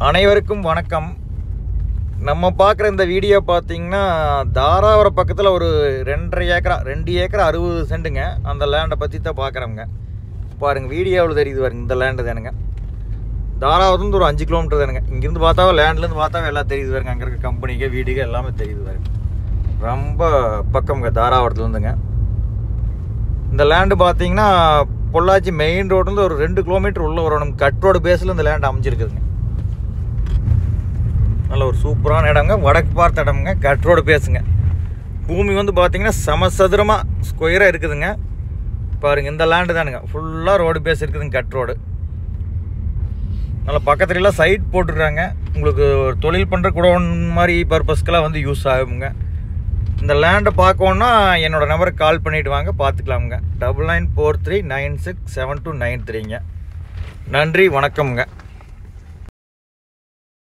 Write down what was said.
அனைவருக்கும் வணக்கம் நம்ம பார்க்குற இந்த வீடியோ பார்த்தீங்கன்னா தாராவரம் பக்கத்தில் ஒரு ரெண்டரை ஏக்கரா ரெண்டு ஏக்கரா அறுபது சென்ட்டுங்க அந்த லேண்டை பற்றி தான் பார்க்குறோங்க பாருங்க வீடியோவில் தெரியுது பாருங்க இந்த லேண்டு தானுங்க தாராவரத்துலேருந்து ஒரு அஞ்சு கிலோமீட்டர் தானுங்க இங்கேருந்து பார்த்தாவே லேண்ட்லேருந்து பார்த்தாவே எல்லாம் தெரியுது பாருங்க அங்கே இருக்க கம்பெனிக்கு வீடுக எல்லாமே தெரியுது பாருங்க ரொம்ப பக்கம்ங்க தாராவரத்துலேருந்துங்க இந்த லேண்டு பார்த்தீங்கன்னா பொள்ளாச்சி மெயின் ரோட்லேருந்து ஒரு ரெண்டு கிலோமீட்டர் உள்ள வரணும் கட் ரோடு பேஸில் இந்த லேண்ட் அமைஞ்சிருக்குதுங்க நல்ல ஒரு சூப்பரான இடங்க வடக்கு பார்த்த இடம்ங்க கட் ரோடு பேசுங்க பூமி வந்து பார்த்தீங்கன்னா சமசதுரமாக ஸ்கொயராக இருக்குதுங்க பாருங்க இந்த லேண்டு தானுங்க ஃபுல்லாக ரோடு பேஸ் இருக்குதுங்க கட் ரோடு நல்ல பக்கத்துலலாம் சைட் போட்டுருக்காங்க உங்களுக்கு ஒரு தொழில் பண்ணுற குடோன் மாதிரி பர்பஸ்க்கெல்லாம் வந்து யூஸ் ஆகுங்க இந்த லேண்டை பார்க்கணுன்னா என்னோட நம்பருக்கு கால் பண்ணிட்டு வாங்க பார்த்துக்கலாமுங்க double nine four three nine six seven two nine த்ரீங்க நன்றி வணக்கம்ங்க